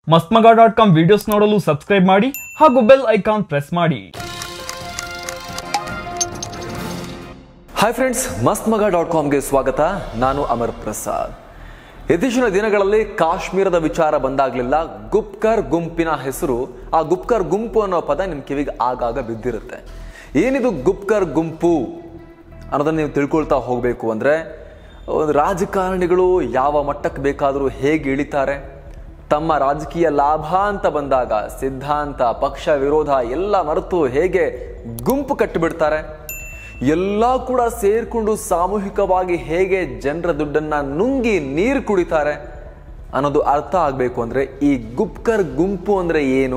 ಮಸ್ತ್ಮಗ dot com videos ನೋಡಲು subscribe ಮಾಡಿ ಹಾಗೂ ಬೆಲ್ ಐಕಾನ್ ಪ್ರೆಸ್ ಮಾಡಿ hi friends Mast Maga dot ಕಾಮ್ಗೆ ಸ್ವಾಗತ ನಾನು ಅಮರ್ ಪ್ರಸಾದ್ ಇತ್ತೀಚಿನ ದಿನಗಳಲ್ಲಿ ಕಾಶ್ಮೀರದ ವಿಚಾರ ಬಂದಾಗ್ಲಿಲ್ಲ ಗುಪ್ಕರ್ ಗುಂಪಿನ ಹೆಸರು ಆ ಗುಪ್ಕರ್ ಗುಂಪು ಅನ್ನೋ ಪದ ನಿಮ್ ಕಿವಿಗೆ ಆಗಾಗ ಬಿದ್ದಿರುತ್ತೆ ಏನಿದು ಗುಪ್ಕರ್ ಗುಂಪು ಅನ್ನೋದನ್ನ ನೀವು ತಿಳ್ಕೊಳ್ತಾ ಹೋಗಬೇಕು ಅಂದ್ರೆ ಒಂದು ರಾಜಕಾರಣಿಗಳು ಯಾವ ಮಟ್ಟಕ್ಕೆ ಬೇಕಾದರೂ ಹೇಗೆ ಇಳಿತಾರೆ ತಮ್ಮ ರಾಜಕೀಯ ಲಾಭ ಅಂತ ಬಂದಾಗ ಸಿದ್ಧಾಂತ ಪಕ್ಷ ವಿರೋಧ ಎಲ್ಲ ಮರೆತು ಹೇಗೆ ಗುಂಪು ಕಟ್ಟಿಬಿಡ್ತಾರೆ ಎಲ್ಲ ಕೂಡ ಸೇರ್ಕೊಂಡು ಸಾಮೂಹಿಕವಾಗಿ ಹೇಗೆ ಜನರ ದುಡ್ಡನ್ನ ನುಂಗಿ ನೀರು ಕುಡಿತಾರೆ ಅನ್ನೋದು ಅರ್ಥ ಆಗಬೇಕು ಅಂದ್ರೆ ಈ ಗುಪ್ಕರ್ ಗುಂಪು ಅಂದ್ರೆ ಏನು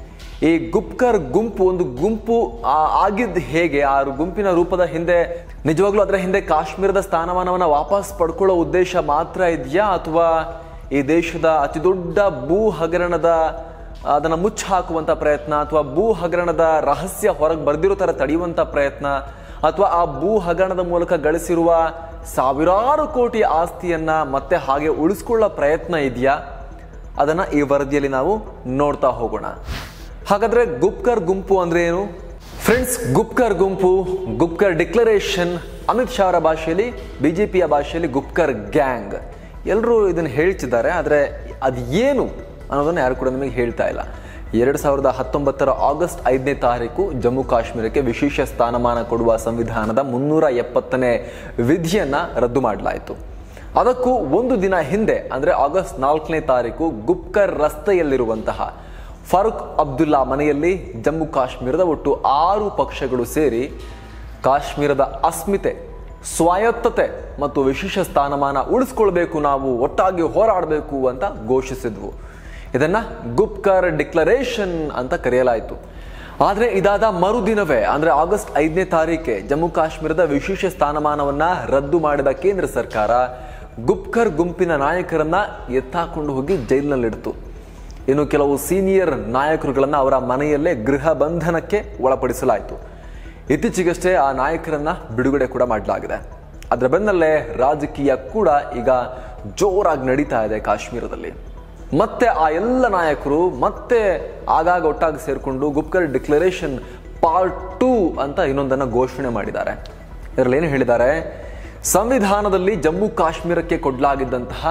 ಈ ಗುಪ್ಕರ್ ಗುಂಪು ಒಂದು ಗುಂಪು ಆ- ಆಗಿದ್ದು ಹೇಗೆ ಆ ಗುಂಪಿನ ರೂಪದ ಹಿಂದೆ ನಿಜವಾಗ್ಲೂ ಅದರ ಹಿಂದೆ ಕಾಶ್ಮೀರದ ಸ್ಥಾನಮಾನವನ್ನ ವಾಪಸ್ ಪಡ್ಕೊಳ್ಳೋ ಉದ್ದೇಶ ಮಾತ್ರ ಇದೆಯಾ ಅಥವಾ ಈ ದೇಶದ ಅತಿ ದೊಡ್ಡ ಭೂ ಹಗರಣದ ಅದನ್ನ ಮುಚ್ಚ ಹಾಕುವಂತ ಪ್ರಯತ್ನ ಅಥವಾ ಭೂ ಹಗರಣದ ರಹಸ್ಯ ಹೊರಗೆ ಬರ್ದಿರೋ ತರ ತಡೆಯುವಂತ ಪ್ರಯತ್ನ ಅಥವಾ ಆ ಭೂ ಹಗರಣದ ಮೂಲಕ ಗಳಿಸಿರುವ ಸಾವಿರಾರು ಕೋಟಿ ಆಸ್ತಿಯನ್ನ ಮತ್ತೆ ಹಾಗೆ ಉಳಿಸ್ಕೊಳ್ಳೋ ಪ್ರಯತ್ನ ಇದೆಯಾ ಅದನ್ನ ಈ ವರದಿಯಲ್ಲಿ ನಾವು ನೋಡ್ತಾ ಹೋಗೋಣ ಹಾಗಾದ್ರೆ ಗುಪ್ಕರ್ ಗುಂಪು ಅಂದ್ರೆ ಏನು ಫ್ರೆಂಡ್ಸ್ ಗುಪ್ಕರ್ ಗುಂಪು ಗುಪ್ಕರ್ ಡಿಕ್ಲರೇಷನ್ ಅಮಿತ್ ಶಾ ಅವರ ಭಾಷೆಯಲ್ಲಿ ಬಿಜೆಪಿಯ ಭಾಷೆಯಲ್ಲಿ ಗುಪ್ಕರ್ ಗ್ಯಾಂಗ್ ಎಲ್ಲರೂ ಇದನ್ನು ಹೇಳ್ತಿದ್ದಾರೆ ಆದರೆ ಅದು ಏನು ಅನ್ನೋದನ್ನ ಯಾರು ಕೂಡ ನಿಮಗೆ ಹೇಳ್ತಾ ಇಲ್ಲ ಎರಡು ಸಾವಿರದ ಹತ್ತೊಂಬತ್ತರ ಆಗಸ್ಟ್ ಐದನೇ ತಾರೀಕು ಜಮ್ಮು ಕಾಶ್ಮೀರಕ್ಕೆ ವಿಶೇಷ ಸ್ಥಾನಮಾನ ಕೊಡುವ ಸಂವಿಧಾನದ ಮುನ್ನೂರ ಎಪ್ಪತ್ತನೇ ವಿಧಿಯನ್ನ ರದ್ದು ಮಾಡಲಾಯಿತು ಅದಕ್ಕೂ ಒಂದು ದಿನ ಹಿಂದೆ ಅಂದ್ರೆ ಆಗಸ್ಟ್ ನಾಲ್ಕನೇ ತಾರೀಕು ಗುಪ್ಕರ್ ರಸ್ತೆಯಲ್ಲಿರುವಂತಹ ಫಾರೂಕ್ ಅಬ್ದುಲ್ಲಾ ಮನೆಯಲ್ಲಿ ಜಮ್ಮು ಕಾಶ್ಮೀರದ ಒಟ್ಟು ಆರು ಪಕ್ಷಗಳು ಸೇರಿ ಕಾಶ್ಮೀರದ ಅಸ್ಮಿತೆ ಸ್ವಾಯತ್ತತೆ ಮತ್ತು ವಿಶೇಷ ಸ್ಥಾನಮಾನ ಉಳಿಸ್ಕೊಳ್ಬೇಕು ನಾವು ಒಟ್ಟಾಗಿ ಹೋರಾಡಬೇಕು ಅಂತ ಘೋಷಿಸಿದ್ವು ಇದನ್ನ ಗುಪ್ಕರ್ ಡಿಕ್ಲರೇಷನ್ ಅಂತ ಕರೆಯಲಾಯಿತು ಆದರೆ ಇದಾದ ಮರುದಿನವೇ ಅಂದ್ರೆ ಆಗಸ್ಟ್ ಐದನೇ ತಾರೀಕೆ ಜಮ್ಮು ಕಾಶ್ಮೀರದ ವಿಶೇಷ ಸ್ಥಾನಮಾನವನ್ನ ರದ್ದು ಮಾಡಿದ ಕೇಂದ್ರ ಸರ್ಕಾರ ಗುಪ್ಕರ್ ಗುಂಪಿನ ನಾಯಕರನ್ನ ಎತ್ತಾಕೊಂಡು ಹೋಗಿ ಜೈಲಿನಲ್ಲಿಡ್ತು ಇನ್ನು ಕೆಲವು ಸೀನಿಯರ್ ನಾಯಕರುಗಳನ್ನ ಅವರ ಮನೆಯಲ್ಲೇ ಗೃಹ ಬಂಧನಕ್ಕೆ ಒಳಪಡಿಸಲಾಯಿತು ಇತ್ತೀಚೆಗಷ್ಟೇ ಆ ನಾಯಕರನ್ನ ಬಿಡುಗಡೆ ಕೂಡ ಮಾಡಲಾಗಿದೆ ಅದರ ಬೆನ್ನಲ್ಲೇ ರಾಜಕೀಯ ಕೂಡ ಈಗ ಜೋರಾಗಿ ನಡೀತಾ ಇದೆ ಕಾಶ್ಮೀರದಲ್ಲಿ ಮತ್ತೆ ಆ ಎಲ್ಲ ನಾಯಕರು ಮತ್ತೆ ಆಗಾಗ ಒಟ್ಟಾಗಿ ಸೇರಿಕೊಂಡು ಗುಪ್ಕರ್ ಡಿಕ್ಲರೇಷನ್ ಪಾರ್ಟ್ ಟೂ ಅಂತ ಇನ್ನೊಂದನ್ನ ಘೋಷಣೆ ಮಾಡಿದ್ದಾರೆ ಇದರಲ್ಲಿ ಏನು ಹೇಳಿದ್ದಾರೆ ಸಂವಿಧಾನದಲ್ಲಿ ಜಮ್ಮು ಕಾಶ್ಮೀರಕ್ಕೆ ಕೊಡಲಾಗಿದ್ದಂತಹ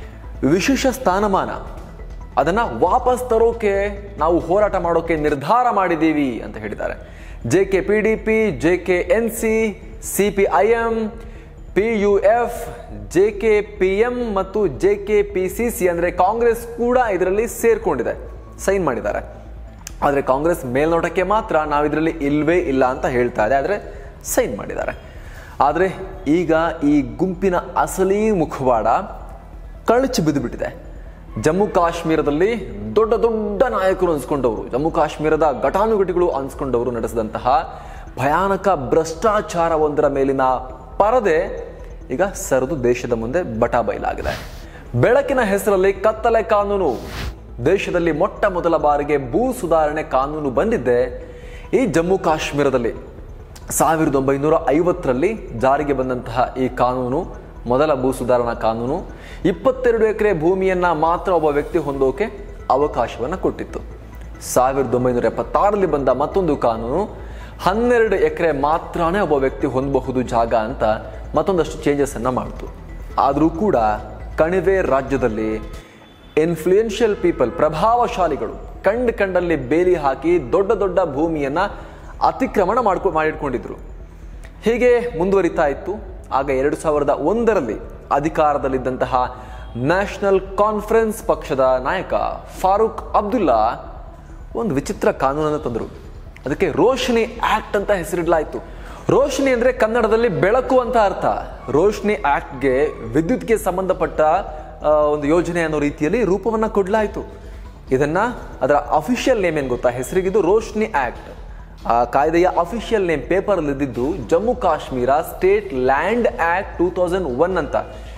ವಿಶೇಷ ಸ್ಥಾನಮಾನ ಅದನ್ನ ವಾಪಸ್ ತರೋಕೆ ನಾವು ಹೋರಾಟ ಮಾಡೋಕೆ ನಿರ್ಧಾರ ಮಾಡಿದ್ದೀವಿ ಅಂತ ಹೇಳಿದ್ದಾರೆ J K P D P J K N C C P I M P U F J K P M ಮತ್ತು J K P C C ಅಂದ್ರೆ ಕಾಂಗ್ರೆಸ್ ಕೂಡ ಇದರಲ್ಲಿ ಸೇರ್ಕೊಂಡಿದೆ ಸೈನ್ ಮಾಡಿದ್ದಾರೆ ಆದರೆ ಕಾಂಗ್ರೆಸ್ ಮೇಲ್ನೋಟಕ್ಕೆ ಮಾತ್ರ ನಾವು ಇದರಲ್ಲಿ ಇಲ್ವೇ ಇಲ್ಲ ಅಂತ ಹೇಳ್ತಾ ಇದೆ ಆದರೆ ಸೈನ್ ಮಾಡಿದ್ದಾರೆ ಆದರೆ ಈಗ ಈ ಗುಂಪಿನ ಅಸಲಿ ಮುಖವಾಡ ಕಳಚಿ ಬಿದ್ದುಬಿಟ್ಟಿದೆ ಜಮ್ಮು ಕಾಶ್ಮೀರದಲ್ಲಿ ದೊಡ್ಡ ದೊಡ್ಡ ನಾಯಕರು ಅನ್ಸ್ಕೊಂಡವರು ಜಮ್ಮು ಕಾಶ್ಮೀರದ ಘಟಾನುಘಟಿಗಳು ಅನ್ಸ್ಕೊಂಡವರು ನಡೆಸಿದಂತಹ ಭಯಾನಕ ಭ್ರಷ್ಟಾಚಾರವೊಂದರ ಮೇಲಿನ ಪರದೆ ಈಗ ಸರಿದು ದೇಶದ ಮುಂದೆ ಬಟ ಬಯಲಾಗಿದೆ ಬೆಳಕಿನ ಹೆಸರಲ್ಲಿ ಕತ್ತಲೆ ಕಾನೂನು ದೇಶದಲ್ಲಿ ಮೊಟ್ಟ ಮೊದಲ ಬಾರಿಗೆ ಭೂ ಸುಧಾರಣೆ ಕಾನೂನು ಬಂದಿದ್ದೆ ಈ ಜಮ್ಮು ಕಾಶ್ಮೀರದಲ್ಲಿ ಸಾವಿರದ ಒಂಬೈನೂರ ಐವತ್ತರಲ್ಲಿ ಜಾರಿಗೆ ಬಂದಂತಹ ಈ ಕಾನೂನು ಮೊದಲ ಭೂ ಸುಧಾರಣಾ ಕಾನೂನು ಇಪ್ಪತ್ತೆರಡು ಎಕರೆ ಭೂಮಿಯನ್ನ ಮಾತ್ರ ಒಬ್ಬ ವ್ಯಕ್ತಿ ಹೊಂದೋಕೆ ಅವಕಾಶವನ್ನು ಕೊಟ್ಟಿತ್ತು ಸಾವಿರದ ಒಂಬೈನೂರ ಎಪ್ಪತ್ತಾರರಲ್ಲಿ ಬಂದ ಮತ್ತೊಂದು ಕಾನೂನು ಹನ್ನೆರಡು ಎಕರೆ ಮಾತ್ರನೇ ಒಬ್ಬ ವ್ಯಕ್ತಿ ಹೊಂದಬಹುದು ಜಾಗ ಅಂತ ಮತ್ತೊಂದಷ್ಟು ಚೇಂಜಸ್ ಅನ್ನ ಮಾಡ್ತು ಆದರೂ ಕೂಡ ಕಣಿವೆ ರಾಜ್ಯದಲ್ಲಿ ಇನ್ಫ್ಲೂಯೆನ್ಷಿಯಲ್ ಪೀಪಲ್ ಪ್ರಭಾವಶಾಲಿಗಳು ಕಂಡ್ ಕಂಡಲ್ಲಿ ಬೇಲಿ ಹಾಕಿ ದೊಡ್ಡ ದೊಡ್ಡ ಭೂಮಿಯನ್ನ ಅತಿಕ್ರಮಣ ಮಾಡ್ಕೊ ಮಾಡಿಟ್ಕೊಂಡಿದ್ರು ಹೀಗೆ ಮುಂದುವರಿತಾ ಇತ್ತು ಆಗ ಎರಡು ಸಾವಿರದ ಒಂದರಲ್ಲಿ ಅಧಿಕಾರದಲ್ಲಿದ್ದಂತಹ ನ್ಯಾಷನಲ್ ಕಾನ್ಫರೆನ್ಸ್ ಪಕ್ಷದ ನಾಯಕ ಫಾರೂಕ್ ಅಬ್ದುಲ್ಲಾ ಒಂದು ವಿಚಿತ್ರ ಕಾನೂನನ್ನು ತಂದರು ಅದಕ್ಕೆ ರೋಶಿನಿ ಆಕ್ಟ್ ಅಂತ ಹೆಸರಿಡಲಾಯಿತು ರೋಶಿನಿ ಅಂದ್ರೆ ಕನ್ನಡದಲ್ಲಿ ಬೆಳಕು ಅಂತ ಅರ್ಥ ರೋಶಿನಿ ಆಕ್ಟ್ಗೆ ವಿದ್ಯುತ್ಗೆ ಸಂಬಂಧಪಟ್ಟ ಆ, ಒಂದು ಯೋಜನೆ ಅನ್ನೋ ರೀತಿಯಲ್ಲಿ ರೂಪವನ್ನ ಕೊಡಲಾಯಿತು ಇದನ್ನ ಅದರ ಅಫಿಷಿಯಲ್ ನೇಮ್ ಏನ್ ಗೊತ್ತಾ ಹೆಸರಿಗಿದು ರೋಶಿನಿ ಆಕ್ಟ್ ಆ ಕಾಯ್ದೆಯ ಅಫಿಷಿಯಲ್ ನೇಮ್ ಪೇಪರ್ ಇದ್ದಿದ್ದು Jammu Kashmir state land act two thousand one ಅಂತ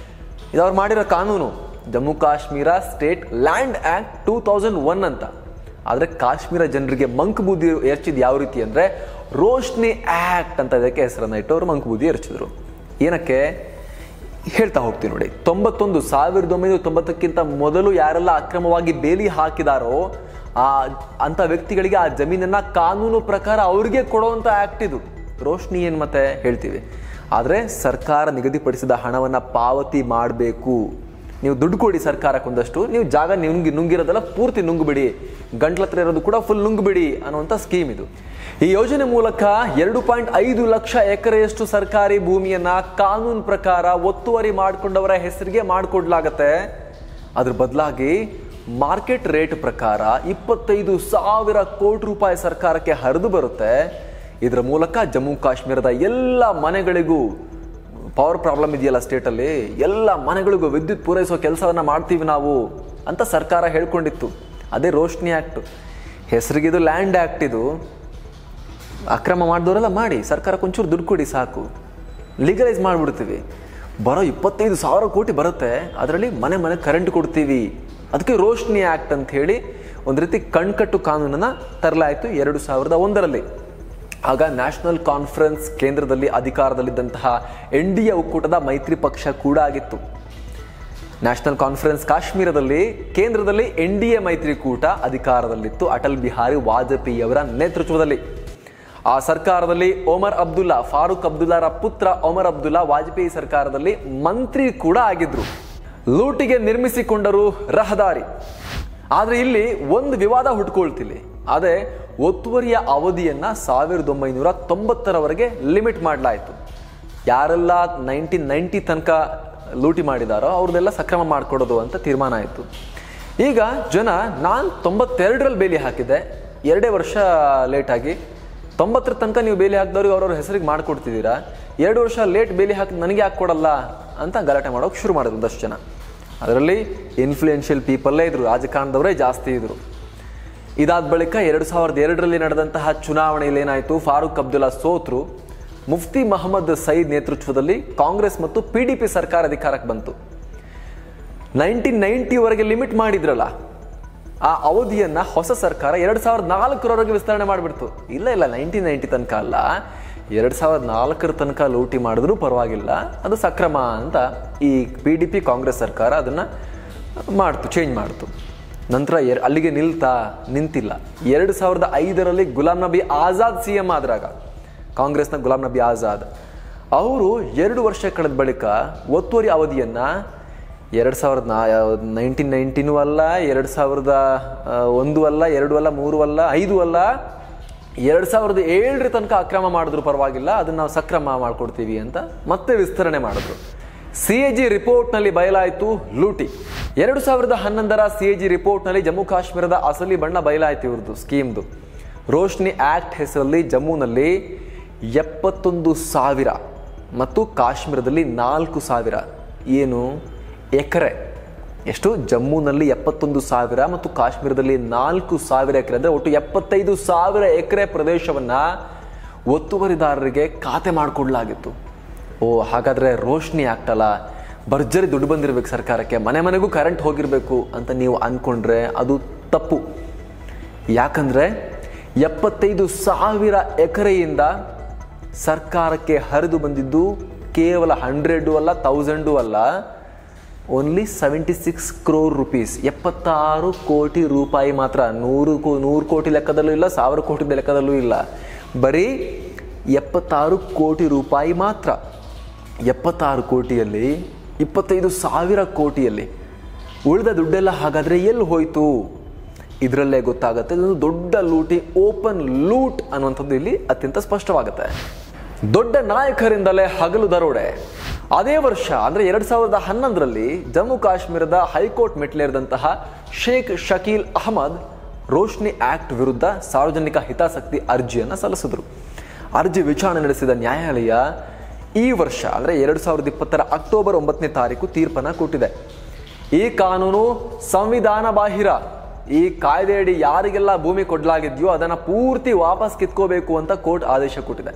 ಇದು ಅವ್ರು ಮಾಡಿರೋ ಕಾನೂನು Jammu Kashmir state land act two thousand one ಅಂತ ಆದ್ರೆ ಕಾಶ್ಮೀರ ಜನರಿಗೆ ಮಂಕ್ ಬುದ್ಧಿ ಎರಚಿದ್ ಯಾವ ರೀತಿ ಅಂದ್ರೆ ರೋಶ್ನಿ ಆಕ್ಟ್ ಅಂತ ಇದಕ್ಕೆ ಹೆಸರನ್ನ ಇಟ್ಟು ಅವರು ಮಂಕ್ ಬುದ್ಧಿ ಎರಚಿದ್ರು ಏನಕ್ಕೆ ಹೇಳ್ತಾ ಹೋಗ್ತೀನಿ ನೋಡಿ ತೊಂಬತ್ತೊಂದು ಸಾವಿರದ ಒಂಬೈನೂರ ತೊಂಬತ್ತಕ್ಕಿಂತ ಮೊದಲು ಯಾರೆಲ್ಲ ಅಕ್ರಮವಾಗಿ ಬೇಲಿ ಹಾಕಿದಾರೋ ಆ ಅಂತ ವ್ಯಕ್ತಿಗಳಿಗೆ ಆ ಜಮೀನನ್ನ ಕಾನೂನು ಪ್ರಕಾರ ಅವ್ರಿಗೆ ಕೊಡುವಂತ ಆಕ್ಟ್ ಇದು ರೋಶ್ನಿ ಏನ್ ಮತ್ತೆ ಹೇಳ್ತೀವಿ ಆದ್ರೆ ಸರ್ಕಾರ ನಿಗದಿಪಡಿಸಿದ ಹಣವನ್ನ ಪಾವತಿ ಮಾಡಬೇಕು ನೀವು ದುಡ್ಡು ಕೊಡಿ ಸರ್ಕಾರಕ್ಕೊಂದಷ್ಟು ನೀವು ಜಾಗ ನುಂಗಿ ನುಂಗಿರೋದೆಲ್ಲ ಪೂರ್ತಿ ನುಂಗ್ಬಿಡಿ ಗಂಟ್ಲತ್ರ ಇರೋದು ಕೂಡ ಫುಲ್ ನುಂಗ್ಬಿಡಿ ಅನ್ನುವಂಥ ಸ್ಕೀಮ್ ಇದು ಈ ಯೋಜನೆ ಮೂಲಕ ಎರಡು ಪಾಯಿಂಟ್ ಐದು ಲಕ್ಷ ಎಕರೆಯಷ್ಟು ಸರ್ಕಾರಿ ಭೂಮಿಯನ್ನ ಕಾನೂನು ಪ್ರಕಾರ ಒತ್ತುವರಿ ಮಾಡಿಕೊಂಡವರ ಹೆಸರಿಗೆ ಮಾಡಿಕೊಡ್ಲಾಗತ್ತೆ ಅದ್ರ ಬದಲಾಗಿ ಮಾರ್ಕೆಟ್ ರೇಟ್ ಪ್ರಕಾರ ಇಪ್ಪತ್ತೈದು ಸಾವಿರ ಕೋಟಿ ರೂಪಾಯಿ ಸರ್ಕಾರಕ್ಕೆ ಹರಿದು ಬರುತ್ತೆ ಇದರ ಮೂಲಕ ಜಮ್ಮು ಕಾಶ್ಮೀರದ ಎಲ್ಲ ಮನೆಗಳಿಗೂ ಪವರ್ ಪ್ರಾಬ್ಲಮ್ ಇದೆಯಲ್ಲ ಸ್ಟೇಟಲ್ಲಿ ಎಲ್ಲ ಮನೆಗಳಿಗೂ ವಿದ್ಯುತ್ ಪೂರೈಸೋ ಕೆಲಸವನ್ನ ಮಾಡ್ತೀವಿ ನಾವು ಅಂತ ಸರ್ಕಾರ ಹೇಳ್ಕೊಂಡಿತ್ತು ಅದೇ ರೋಶ್ನಿ ಆ್ಯಕ್ಟ್ ಹೆಸರಿಗಿದು ಲ್ಯಾಂಡ್ ಆ್ಯಕ್ಟ್ ಇದು ಅಕ್ರಮ ಮಾಡಿದವರೆಲ್ಲ ಮಾಡಿ ಸರ್ಕಾರಕ್ಕೆ ಒಂಚೂರು ದುಡ್ಡು ಕೊಡಿ ಸಾಕು ಲೀಗಲೈಸ್ ಮಾಡಿಬಿಡ್ತೀವಿ ಬರೋ ಇಪ್ಪತ್ತೈದು ಸಾವಿರ ಕೋಟಿ ಬರುತ್ತೆ ಅದರಲ್ಲಿ ಮನೆ ಮನೆ ಕರೆಂಟ್ ಕೊಡ್ತೀವಿ ಅದಕ್ಕೆ ರೋಶ್ನಿ ಆ್ಯಕ್ಟ್ ಅಂತ ಹೇಳಿ ಒಂದು ರೀತಿ ಕಣ್ಕಟ್ಟು ಕಾನೂನನ್ನು ತರಲಾಯಿತು ಎರಡು ಸಾವಿರದ ಒಂದರಲ್ಲಿ ಆಗ ನ್ಯಾಷನಲ್ ಕಾನ್ಫರೆನ್ಸ್ ಕೇಂದ್ರದಲ್ಲಿ ಅಧಿಕಾರದಲ್ಲಿದ್ದಂತಹ ಎನ್ ಡಿ ಎ ಒಕ್ಕೂಟದ ಮೈತ್ರಿ ಪಕ್ಷ ಕೂಡ ಆಗಿತ್ತು ನ್ಯಾಷನಲ್ ಕಾನ್ಫರೆನ್ಸ್ ಕಾಶ್ಮೀರದಲ್ಲಿ ಕೇಂದ್ರದಲ್ಲಿ ಎನ್ ಡಿ ಎ ಮೈತ್ರಿಕೂಟ ಅಧಿಕಾರದಲ್ಲಿತ್ತು ಅಟಲ್ ಬಿಹಾರಿ ವಾಜಪೇಯಿ ಅವರ ನೇತೃತ್ವದಲ್ಲಿ ಆ ಸರ್ಕಾರದಲ್ಲಿ ಒಮರ್ ಅಬ್ದುಲ್ಲಾ ಫಾರೂಕ್ ಅಬ್ದುಲ್ಲಾರ ಪುತ್ರ ಒಮರ್ ಅಬ್ದುಲ್ಲಾ ವಾಜಪೇಯಿ ಸರ್ಕಾರದಲ್ಲಿ ಮಂತ್ರಿ ಕೂಡ ಆಗಿದ್ರು ಲೂಟಿಗೆ ನಿರ್ಮಿಸಿಕೊಂಡರು ರಹದಾರಿ ಆದ್ರೆ ಇಲ್ಲಿ ಒಂದು ವಿವಾದ ಹುಟ್ಕೊಳ್ತಿಲ್ಲಿ ಅದೇ ಒತ್ತುವರಿಯ ಅವಧಿಯನ್ನ ಸಾವಿರದ ಒಂಬೈನೂರ ತೊಂಬತ್ತರವರೆಗೆ ಲಿಮಿಟ್ ಮಾಡಲಾಯಿತು ಯಾರೆಲ್ಲ ನೈನ್ಟೀನ್ ನೈಂಟಿ ತನಕ ಲೂಟಿ ಮಾಡಿದಾರೋ ಅವ್ರದ್ದೆಲ್ಲ ಸಕ್ರಮ ಮಾಡಿಕೊಡೋದು ಅಂತ ತೀರ್ಮಾನ ಆಯಿತು ಈಗ ಜನ ನಾನು ತೊಂಬತ್ತೆರಡರಲ್ಲಿ ಬೇಲಿ ಹಾಕಿದ್ದೆ ಎರಡೇ ವರ್ಷ ಲೇಟಾಗಿ ತೊಂಬತ್ತರ ತನಕ ನೀವು ಬೇಲಿ ಹಾಕಿದವ್ರಿಗೆ ಅವ್ರವ್ರ ಹೆಸರಿಗೆ ಮಾಡಿಕೊಡ್ತಿದ್ದೀರಾ ಎರಡು ವರ್ಷ ಲೇಟ್ ಬೇಲಿ ಹಾಕಿ ನನಗೆ ಯಾಕೆ ಕೊಡಲ್ಲ ಅಂತ ಗಲಾಟೆ ಮಾಡೋಕೆ ಶುರು ಮಾಡಿದ್ರು ಒಂದಷ್ಟು ಜನ ಅದರಲ್ಲಿ ಇನ್ಫ್ಲೂಯೆನ್ಷಿಯಲ್ ಪೀಪಲ್ಲೇ ಇದ್ರು ರಾಜಕಾರಣದವರೇ ಜಾಸ್ತಿ ಇದ್ರು ಇದಾದ ಬಳಿಕ ಎರಡು ಸಾವಿರದ ಎರಡರಲ್ಲಿ ನಡೆದಂತಹ ಚುನಾವಣೆಯಲ್ಲಿ ಏನಾಯಿತು ಫಾರೂಕ್ ಅಬ್ದುಲ್ಲಾ ಸೋತ್ರು ಮುಫ್ತಿ ಮಹಮ್ಮದ್ ಸಯೀದ್ ನೇತೃತ್ವದಲ್ಲಿ ಕಾಂಗ್ರೆಸ್ ಮತ್ತು ಪಿ ಡಿ ಪಿ ಸರ್ಕಾರ ಅಧಿಕಾರಕ್ಕೆ ಬಂತು ನೈನ್ಟೀನ್ ನೈಂಟಿವರೆಗೆ ಲಿಮಿಟ್ ಮಾಡಿದ್ರಲ್ಲ ಆ ಅವಧಿಯನ್ನ ಹೊಸ ಸರ್ಕಾರ ಎರಡ್ ಸಾವಿರದ ನಾಲ್ಕರವರೆಗೆ ವಿಸ್ತರಣೆ ಮಾಡಿಬಿಡ್ತು ಇಲ್ಲ ಇಲ್ಲ ನೈನ್ಟೀನ್ ನೈಂಟಿ ತನಕ ಅಲ್ಲ ಎರಡ್ ಸಾವಿರದ ನಾಲ್ಕರ ತನಕ ಲೂಟಿ ಮಾಡಿದ್ರೂ ಪರವಾಗಿಲ್ಲ ಅದು ಸಕ್ರಮ ಅಂತ ಈ ಪಿ ಡಿ ಪಿ ಕಾಂಗ್ರೆಸ್ ಸರ್ಕಾರ ಅದನ್ನ ಮಾಡ್ತು ಚೇಂಜ್ ಮಾಡ್ತು ನಂತರ ಎರ್ ಅಲ್ಲಿಗೆ ನಿಲ್ತಾ ನಿಂತಿಲ್ಲ ಎರಡು ಸಾವಿರದ ಐದರಲ್ಲಿ ಗುಲಾಂ ನಬಿ ಆಜಾದ್ ಸಿ ಎಂ ಆದ್ರಾಗ ಕಾಂಗ್ರೆಸ್ನ ಗುಲಾಂ ನಬಿ ಆಜಾದ್ ಅವರು ಎರಡು ವರ್ಷ ಕಳೆದ ಬಳಿಕ ಒತ್ತುವರಿ ಅವಧಿಯನ್ನ ಎರಡು ಸಾವಿರದ ನಾ ನೈನ್ಟೀನ್ ನೈನ್ಟೀನು ಅಲ್ಲ ಎರಡು ಸಾವಿರದ ಆ, ಒಂದು ಅಲ್ಲ ಎರಡು ಅಲ್ಲ ಮೂರು ಅಲ್ಲ ಐದು ಅಲ್ಲ ಎರಡು ಸಾವಿರದ ಏಳರ ತನಕ ಅಕ್ರಮ ಮಾಡಿದ್ರು ಪರವಾಗಿಲ್ಲ ಅದನ್ನ ನಾವು ಸಕ್ರಮ ಮಾಡ್ಕೊಡ್ತೀವಿ ಅಂತ ಮತ್ತೆ ವಿಸ್ತರಣೆ ಮಾಡಿದ್ರು ಸಿ ಎ ಜಿ ರಿಪೋರ್ಟ್ನಲ್ಲಿ ಬಯಲಾಯಿತು ಲೂಟಿ ಎರಡು ಸಾವಿರದ ಹನ್ನೊಂದರ ಸಿ ಎ ಜಿ ರಿಪೋರ್ಟ್ನಲ್ಲಿ ಜಮ್ಮು ಕಾಶ್ಮೀರದ ಅಸಲಿ ಬಣ್ಣ ಬಯಲಾಯಿತು ಇವ್ರದ್ದು ಸ್ಕೀಮ್ದು ರೋಶ್ನಿ ಆಕ್ಟ್ ಹೆಸರಲ್ಲಿ ಜಮ್ಮುನಲ್ಲಿ ಎಪ್ಪತ್ತೊಂದು ಸಾವಿರ ಮತ್ತು ಕಾಶ್ಮೀರದಲ್ಲಿ ನಾಲ್ಕು ಸಾವಿರ ಏನು ಎಕರೆ ಎಷ್ಟು ಜಮ್ಮುನಲ್ಲಿ ಎಪ್ಪತ್ತೊಂದು ಸಾವಿರ ಮತ್ತು ಕಾಶ್ಮೀರದಲ್ಲಿ ನಾಲ್ಕು ಸಾವಿರ ಎಕರೆ ಅಂದರೆ ಒಟ್ಟು ಎಪ್ಪತ್ತೈದು ಸಾವಿರ ಎಕರೆ ಪ್ರದೇಶವನ್ನ ಒತ್ತುವರಿದಾರರಿಗೆ ಖಾತೆ ಮಾಡಿಕೊಡ್ಲಾಗಿತ್ತು ಓ ಹಾಗಾದ್ರೆ ರೋಶ್ನಿ ಆಗ್ತಲ್ಲ ಭರ್ಜರಿ ದುಡ್ಡು ಬಂದಿರಬೇಕು ಸರ್ಕಾರಕ್ಕೆ ಮನೆ ಮನೆಗೂ ಕರೆಂಟ್ ಹೋಗಿರಬೇಕು ಅಂತ ನೀವು ಅನ್ಕೊಂಡ್ರೆ ಅದು ತಪ್ಪು ಯಾಕಂದ್ರೆ ಎಪ್ಪತ್ತೈದು ಸಾವಿರ ಎಕರೆಯಿಂದ ಸರ್ಕಾರಕ್ಕೆ ಹರಿದು ಬಂದಿದ್ದು ಕೇವಲ ಹಂಡ್ರೆಡು ಅಲ್ಲ ತೌಸಂಡು ಅಲ್ಲ only seventy six crore rupees ಎಪ್ಪತ್ತಾರು ಕೋಟಿ ರೂಪಾಯಿ ಮಾತ್ರ ನೂರು ಕೋ ನೂರು ಕೋಟಿ ಲೆಕ್ಕದಲ್ಲೂ ಇಲ್ಲ ಸಾವಿರ ಕೋಟಿ ಲೆಕ್ಕದಲ್ಲೂ ಇಲ್ಲ ಬರೀ ಎಪ್ಪತ್ತಾರು ಕೋಟಿ ರೂಪಾಯಿ ಮಾತ್ರ ಎಪ್ಪತ್ತಾರು ಕೋಟಿಯಲ್ಲಿ ಇಪ್ಪತ್ತೈದು ಸಾವಿರ ಕೋಟಿಯಲ್ಲಿ ಉಳಿದ ದುಡ್ಡೆಲ್ಲ ಹಾಗಾದ್ರೆ ಎಲ್ಲಿ ಹೋಯ್ತು ಇದರಲ್ಲೇ ಗೊತ್ತಾಗುತ್ತೆ ಇದೊಂದು ದೊಡ್ಡ ಲೂಟಿ ಓಪನ್ ಲೂಟ್ ಅನ್ನುವಂಥದ್ದು ಇಲ್ಲಿ ಅತ್ಯಂತ ಸ್ಪಷ್ಟವಾಗುತ್ತೆ ದೊಡ್ಡ ನಾಯಕರಿಂದಲೇ ಹಗಲು ದರೋಡೆ ಅದೇ ವರ್ಷ ಅಂದ್ರೆ ಎರಡ್ ಸಾವಿರದ ಹನ್ನೊಂದರಲ್ಲಿ ಜಮ್ಮು ಕಾಶ್ಮೀರದ ಹೈಕೋರ್ಟ್ ಮೆಟ್ಲೇರಿದಂತಹ ಶೇಖ್ ಶಕೀಲ್ ಅಹಮದ್ ರೋಶ್ನಿ ಆಕ್ಟ್ ವಿರುದ್ಧ ಸಾರ್ವಜನಿಕ ಹಿತಾಸಕ್ತಿ ಅರ್ಜಿಯನ್ನು ಸಲ್ಲಿಸಿದ್ರು ಅರ್ಜಿ ವಿಚಾರಣೆ ನಡೆಸಿದ ನ್ಯಾಯಾಲಯ ಈ ವರ್ಷ ಅಂದ್ರೆ ಎರಡ್ ಸಾವಿರದ ಇಪ್ಪತ್ತರ ಅಕ್ಟೋಬರ್ ಒಂಬತ್ತನೇ ತಾರೀಕು ತೀರ್ಪನ್ನ ಕೊಟ್ಟಿದೆ ಈ ಕಾನೂನು ಸಂವಿಧಾನ ಬಾಹಿರ ಈ ಕಾಯ್ದೆಯಡಿ ಯಾರಿಗೆಲ್ಲ ಭೂಮಿ ಕೊಡಲಾಗಿದೆಯೋ ಅದನ್ನ ಪೂರ್ತಿ ವಾಪಸ್ ಕಿತ್ಕೋಬೇಕು ಅಂತ ಕೋರ್ಟ್ ಆದೇಶ ಕೊಟ್ಟಿದೆ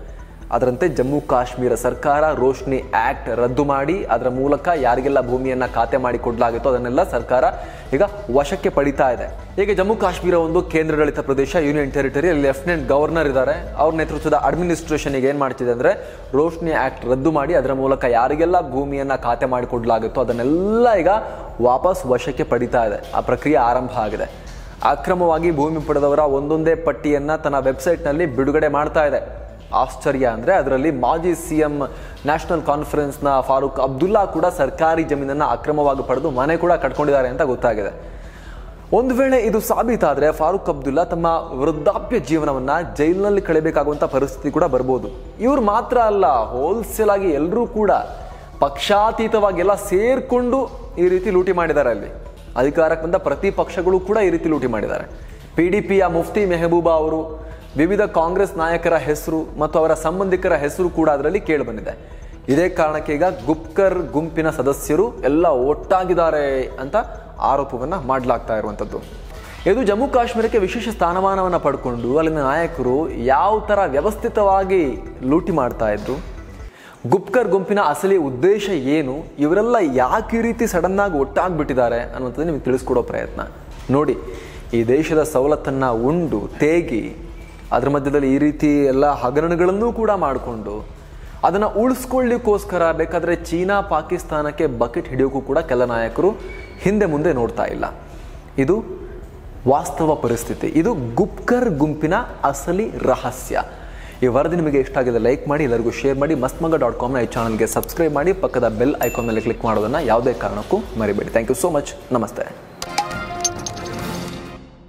ಅದರಂತೆ ಜಮ್ಮು ಕಾಶ್ಮೀರ ಸರ್ಕಾರ ರೋಶ್ನಿ ಆಕ್ಟ್ ರದ್ದು ಮಾಡಿ ಅದರ ಮೂಲಕ ಯಾರಿಗೆಲ್ಲ ಭೂಮಿಯನ್ನ ಖಾತೆ ಮಾಡಿ ಕೊಡಲಾಗಿತ್ತೋ ಅದನ್ನೆಲ್ಲ ಸರ್ಕಾರ ಈಗ ವಶಕ್ಕೆ ಪಡಿತಾ ಇದೆ ಈಗ ಜಮ್ಮು ಕಾಶ್ಮೀರ ಒಂದು ಕೇಂದ್ರಾಡಳಿತ ಪ್ರದೇಶ ಯೂನಿಯನ್ ಟೆರಿಟರಿ ಲೆಫ್ಟಿನೆಂಟ್ ಗವರ್ನರ್ ಇದ್ದಾರೆ ಅವ್ರ ನೇತೃತ್ವದ ಅಡ್ಮಿನಿಸ್ಟ್ರೇಷನ್ ಈಗ ಏನ್ ಮಾಡ್ತಿದೆ ಅಂದ್ರೆ ರೋಶ್ನಿ ಆಕ್ಟ್ ರದ್ದು ಮಾಡಿ ಅದರ ಮೂಲಕ ಯಾರಿಗೆಲ್ಲ ಭೂಮಿಯನ್ನ ಖಾತೆ ಮಾಡಿ ಕೊಡಲಾಗುತ್ತೋ ಅದನ್ನೆಲ್ಲ ಈಗ ವಾಪಸ್ ವಶಕ್ಕೆ ಪಡಿತಾ ಇದೆ ಆ ಪ್ರಕ್ರಿಯೆ ಆರಂಭ ಆಗಿದೆ ಅಕ್ರಮವಾಗಿ ಭೂಮಿ ಪಡೆದವರ ಒಂದೊಂದೇ ಪಟ್ಟಿಯನ್ನ ತನ್ನ ವೆಬ್ಸೈಟ್ನಲ್ಲಿ ಬಿಡುಗಡೆ ಮಾಡ್ತಾ ಇದೆ ಆಶ್ಚರ್ಯ ಅಂದ್ರೆ ಅದರಲ್ಲಿ ಮಾಜಿ ಸಿಎಂ ನ್ಯಾಷನಲ್ ಕಾನ್ಫರೆನ್ಸ್ನ ಫಾರೂಕ್ ಅಬ್ದುಲ್ಲಾ ಕೂಡ ಸರ್ಕಾರಿ ಜಮೀನನ್ನ ಅಕ್ರಮವಾಗಿ ಪಡೆದು ಮನೆ ಕೂಡ ಕಟ್ಕೊಂಡಿದ್ದಾರೆ ಅಂತ ಗೊತ್ತಾಗಿದೆ ಒಂದು ವೇಳೆ ಇದು ಸಾಬೀತಾದ್ರೆ ಫಾರೂಕ್ ಅಬ್ದುಲ್ಲಾ ತಮ್ಮ ವೃದ್ಧಾಪ್ಯ ಜೀವನವನ್ನ ಜೈಲಿನಲ್ಲಿ ಕಳೆಯಬೇಕಾಗುವಂತ ಪರಿಸ್ಥಿತಿ ಕೂಡ ಬರ್ಬೋದು ಇವ್ರು ಮಾತ್ರ ಅಲ್ಲ ಹೋಲ್ಸೇಲ್ ಆಗಿ ಎಲ್ಲರೂ ಕೂಡ ಪಕ್ಷಾತೀತವಾಗಿ ಎಲ್ಲ ಸೇರ್ಕೊಂಡು ಈ ರೀತಿ ಲೂಟಿ ಮಾಡಿದ್ದಾರೆ ಅಲ್ಲಿ ಅಧಿಕಾರಕ್ಕೆ ಬಂದ ಪ್ರತಿ ಪಕ್ಷಗಳು ಕೂಡ ಈ ರೀತಿ ಲೂಟಿ ಮಾಡಿದ್ದಾರೆ ಪಿ ಡಿ ಪಿಯ ಮುಫ್ತಿ ಮೆಹಬೂಬಾ ಅವರು ವಿವಿಧ ಕಾಂಗ್ರೆಸ್ ನಾಯಕರ ಹೆಸರು ಮತ್ತು ಅವರ ಸಂಬಂಧಿಕರ ಹೆಸರು ಕೂಡ ಅದರಲ್ಲಿ ಕೇಳಿ ಬಂದಿದೆ ಇದೇ ಕಾರಣಕ್ಕೆ ಈಗ ಗುಪ್ಕರ್ ಗುಂಪಿನ ಸದಸ್ಯರು ಎಲ್ಲ ಒಟ್ಟಾಗಿದ್ದಾರೆ ಅಂತ ಆರೋಪವನ್ನ ಮಾಡಲಾಗ್ತಾ ಇರುವಂಥದ್ದು ಇದು ಜಮ್ಮು ಕಾಶ್ಮೀರಕ್ಕೆ ವಿಶೇಷ ಸ್ಥಾನಮಾನವನ್ನು ಪಡ್ಕೊಂಡು ಅಲ್ಲಿನ ನಾಯಕರು ಯಾವ ಥರ ವ್ಯವಸ್ಥಿತವಾಗಿ ಲೂಟಿ ಮಾಡ್ತಾ ಇದ್ರು ಗುಪ್ಕರ್ ಗುಂಪಿನ ಅಸಲಿ ಉದ್ದೇಶ ಏನು ಇವರೆಲ್ಲ ಯಾಕೆ ಈ ರೀತಿ ಸಡನ್ ಆಗಿ ಒಟ್ಟಾಗ್ಬಿಟ್ಟಿದ್ದಾರೆ ಅನ್ನುವಂಥದ್ದು ನಿಮಗೆ ತಿಳಿಸ್ಕೊಡೋ ಪ್ರಯತ್ನ ನೋಡಿ ಈ ದೇಶದ ಸವಲತ್ತನ್ನ ಉಂಡು ತೇಗಿ ಅದ್ರ ಮಧ್ಯದಲ್ಲಿ ಈ ರೀತಿ ಎಲ್ಲ ಹಗರಣಗಳನ್ನೂ ಕೂಡ ಮಾಡಿಕೊಂಡು ಅದನ್ನು ಉಳಿಸ್ಕೊಳ್ಳಿಕ್ಕೋಸ್ಕರ ಬೇಕಾದರೆ ಚೀನಾ ಪಾಕಿಸ್ತಾನಕ್ಕೆ ಬಕೆಟ್ ಹಿಡಿಯೋಕ್ಕೂ ಕೂಡ ಕೆಲ ನಾಯಕರು ಹಿಂದೆ ಮುಂದೆ ನೋಡ್ತಾ ಇಲ್ಲ ಇದು ವಾಸ್ತವ ಪರಿಸ್ಥಿತಿ ಇದು ಗುಪ್ಕರ್ ಗುಂಪಿನ ಅಸಲಿ ರಹಸ್ಯ ಈ ವರದಿ ನಿಮಗೆ ಇಷ್ಟ ಆಗಿದೆ ಲೈಕ್ ಮಾಡಿ ಎಲ್ಲರಿಗೂ ಶೇರ್ ಮಾಡಿ ಮಸ್ತ್ಮಗ ಡಾಟ್ ಕಾಮ್ನ ಈ ಚಾನಲ್ಗೆ ಸಬ್ಸ್ಕ್ರೈಬ್ ಮಾಡಿ ಪಕ್ಕದ ಬೆಲ್ ಐಕಾನ್ ಮೇಲೆ ಕ್ಲಿಕ್ ಮಾಡೋದನ್ನು ಯಾವುದೇ ಕಾರಣಕ್ಕೂ ಮರಿಬೇಡಿ ಥ್ಯಾಂಕ್ ಯು ಸೋ ಮಚ್ ನಮಸ್ತೆ